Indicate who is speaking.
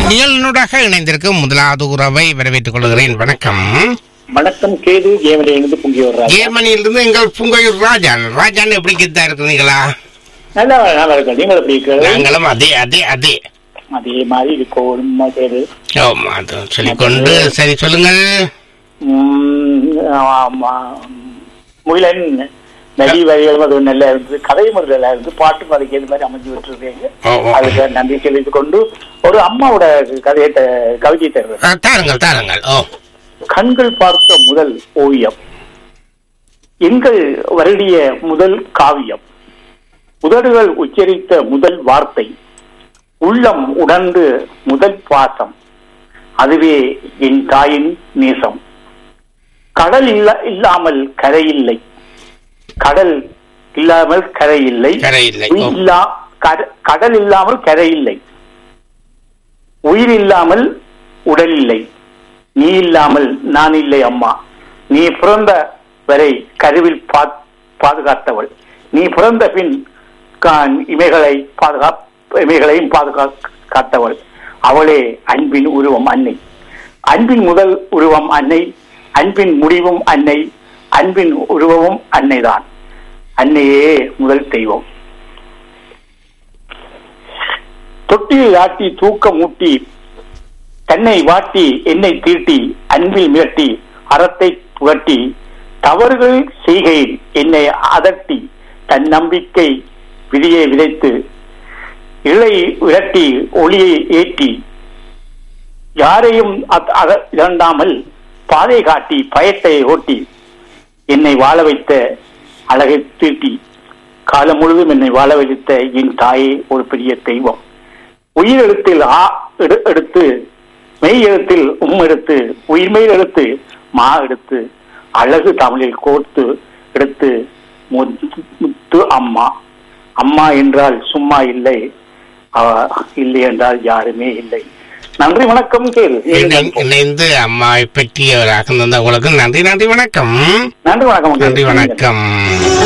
Speaker 1: நிகழ்நூடாக இணைந்திருக்கும் முதலாவது உறவை வரவேற்றுக் கொள்கிறேன் வணக்கம்
Speaker 2: வணக்கம் கேது ஜேவனிலிருந்து பொங்கி வர்றாரு
Speaker 1: ஜெர்மனியிலிருந்து எங்கள் புங்கையூர் ராஜான் ராஜான் எப்படி கித்தா இருக்கிறீங்களா
Speaker 2: நல்லா நல்லா இருக்கு நீங்கள் எப்படி இருக்கிறது
Speaker 1: நாங்களும் அதே அதே அதே
Speaker 2: அதே மாதிரி இருக்கும் உண்மை கேது
Speaker 1: ஆமா அது சொல்லிக்கொண்டு சரி சொல்லுங்கள்
Speaker 2: உம், ஆமா. முகிலன் நதி வரிகளும் அது நல்லா இருந்தது கதையும் ஒரு நல்லா இருந்து பாட்டும் அதுக்கு ஏது மாதிரி அமைஞ்சு விட்டுருக்கீங்க
Speaker 1: ஓ, ஓ.
Speaker 2: அதுக்கு நன்றி தெரிவித்துக் கொண்டு ஒரு அம்மாவோட கதையை த- கவிதை தருவேன்
Speaker 1: ஆ, தாருங்கள் தாருங்கள் ஓ
Speaker 2: கண்கள் பார்த்த முதல் ஓவியம் எங்கள் வருடிய முதல் காவியம் உதடுகள் உச்சரித்த முதல் வார்த்தை உள்ளம் உணர்ந்து முதல் பாசம் அதுவே என் தாயின் நேசம் கடல் இல்ல இல்லாமல் கரை இல்லை கடல் இல்லாமல் கரை இல்லை
Speaker 1: கரை இல்லை ஓ.
Speaker 2: உயிர் இல்லா கட- கடல் இல்லாமல் கரை இல்லை உயிர் இல்லாமல் உடல் இல்லை நீ இல்லாமல் நான் இல்லை அம்மா நீ பிறந்த வரை கருவில் பா- பாதுகாத்தவள் நீ பிறந்த பின் கா- இமைகளை பாதுகா இமைகளையும் பாதுகாத்தவள் அவளே அன்பின் உருவம் அன்னை அன்பின் முதல் உருவம் அன்னை அன்பின் முடிவும் அன்னை அன்பின் உருவமும் அன்னைதான் அன்னையே முதல் தெய்வம் தொட்டில் ஆட்டி தூக்கம் ஊட்டி தன்னை வாட்டி என்னை தீட்டி அன்பில் மிரட்டி அறத்தை புகட்டி தவறுகள் செய்கையில் என்னை அதட்டி தன் நம்பிக்கை விதியை விதைத்து இழை விரட்டி ஒளியை ஏற்றி யாரையும் அத்- அத- இழந்தாமல் பாதை காட்டி பயத்தை ஓட்டி என்னை வாழ வைத்த அழகை தீட்டி காலம் முழுதும் என்னை வாழ வைத்த என் தாயே ஒரு பெரிய தெய்வம் உயிர் எழுத்தில் ஆ எடு- எடுத்து மெய் எழுத்தில் உம் எடுத்து உயிர்மெய் எழுத்து மா எடுத்து அழகு தமிழில் கோர்த்து எடுத்து முத்து முத்து அம்மா அம்மா என்றால் சும்மா இல்லை அவ இல்லை என்றால் யாருமே இல்லை நன்றி வணக்கம் கேள்
Speaker 1: இணை- இணைந்து அம்மாவை பற்றியவராக இருந்த உங்களுக்கு நன்றி நன்றி வணக்கம்
Speaker 2: நன்றி வணக்கம்
Speaker 1: நன்றி வணக்கம்